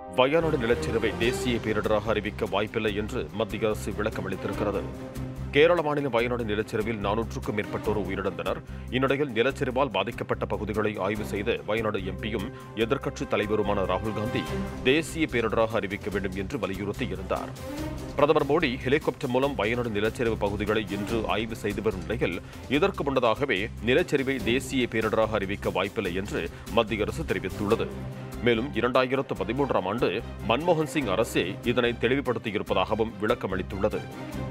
வயநாடு நிலச்சரிவை தேசிய பேரிடராக அறிவிக்க வாய்ப்பில்லை என்று மத்திய அரசு விளக்கம் அளித்திருக்கிறது கேரள மாநில வயநாடு நிலச்சரிவில் நானூற்றுக்கும் மேற்பட்டோர் உயிரிழந்தனர் இந்நிலையில் நிலச்சரிவால் பாதிக்கப்பட்ட பகுதிகளை ஆய்வு செய்த வயநாடு எம்பியும் எதிர்க்கட்சித் தலைவருமான ராகுல் காந்தி தேசிய பேரிடராக அறிவிக்க வேண்டும் என்று வலியுறுத்தியிருந்தார் பிரதமர் மோடி ஹெலிகாப்டர் மூலம் வயநாடு நிலச்சரிவு பகுதிகளை இன்று ஆய்வு செய்து வரும் நிலையில் இதற்கு முன்னதாகவே நிலச்சரிவை தேசிய பேரிடராக அறிவிக்க வாய்ப்பில்லை என்று மத்திய அரசு தெரிவித்துள்ளது மேலும் இரண்டாயிரத்து பதிமூன்றாம் ஆண்டு மன்மோகன் சிங் அரசே இதனை தெளிவுபடுத்தியிருப்பதாகவும் விளக்கம் அளித்துள்ளது